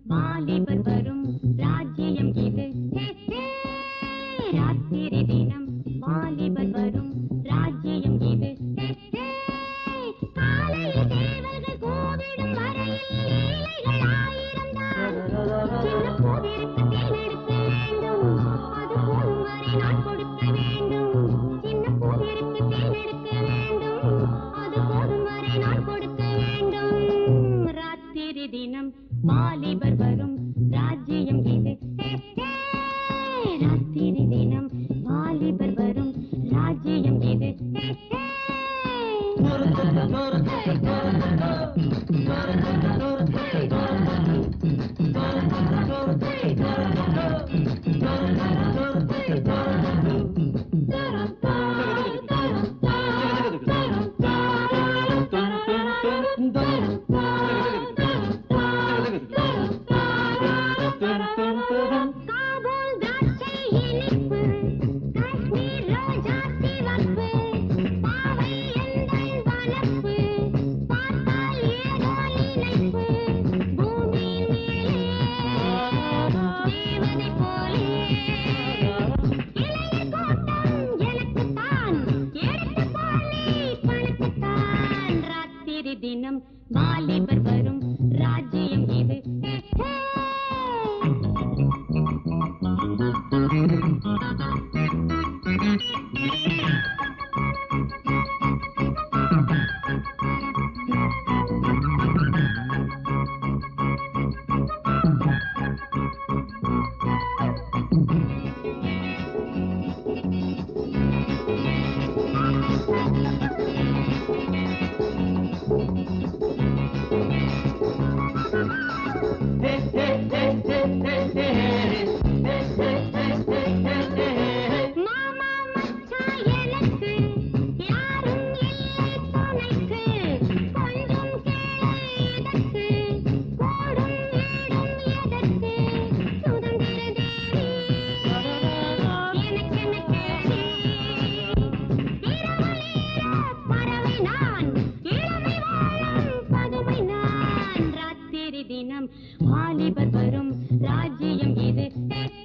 வாலிபர் வரும் ராஜ்யம் இது ஹே, ஹே. ராத்திரி தினம் வாலிபர் வரும் ராஜ்யம் இது ஹே, ஹே. காலையில் தேவர்கள் கூவிடும் வரையில் லீலைகள் ஆயிரம்தான். சின்ன பூவிற்கு தேனெடுக்க வேண்டும். அது போதும் வரை நான் கொடுக்க வேண்டும். சின்ன பூவிற்கு தேனெடுக்க வேண்டும். அது போதும் வரை நான் கொடுக்க வேண்டும். ராத்திரி தினம் வாலிபர் வரும் ராஜ்யம் இது ஹே, ஹே. ராத்திரி தினம் வாலிபர் வரும் ராஜ்யம் இது ஹே, ஹே. காபூல் திராட்சை இனிப்பு, காஷ்மீர் ரோஜா சிவப்பு, பாவை எந்தன் வனப்பு, பார்த்தால் ஏதோ நினைப்பு, பூமியின் மேலே தேவதை போலே. இளைஞர் கூட்டம் எனக்குத்தான், எடுத்து போலே பணத்துத்தான். ராத்திரி தினம் வாலிபர் வரும் ராஜ்யம் இது ஹே, ஹே. மாமா மச்சான் எனக்கு யாரும் இல்லை துணைக்கு கொஞ்சம் கேளு இதற்கு கோடும் வீடும் எதற்கு சுதந்திர தேவி எனக்கென்ன கேள்வி இரவலீர பறவை நான் இளமை வாழும் பதுமை நான் ராத்திரி தினம் வாலிபர் வரும் ராஜ்யம் இது ஹே,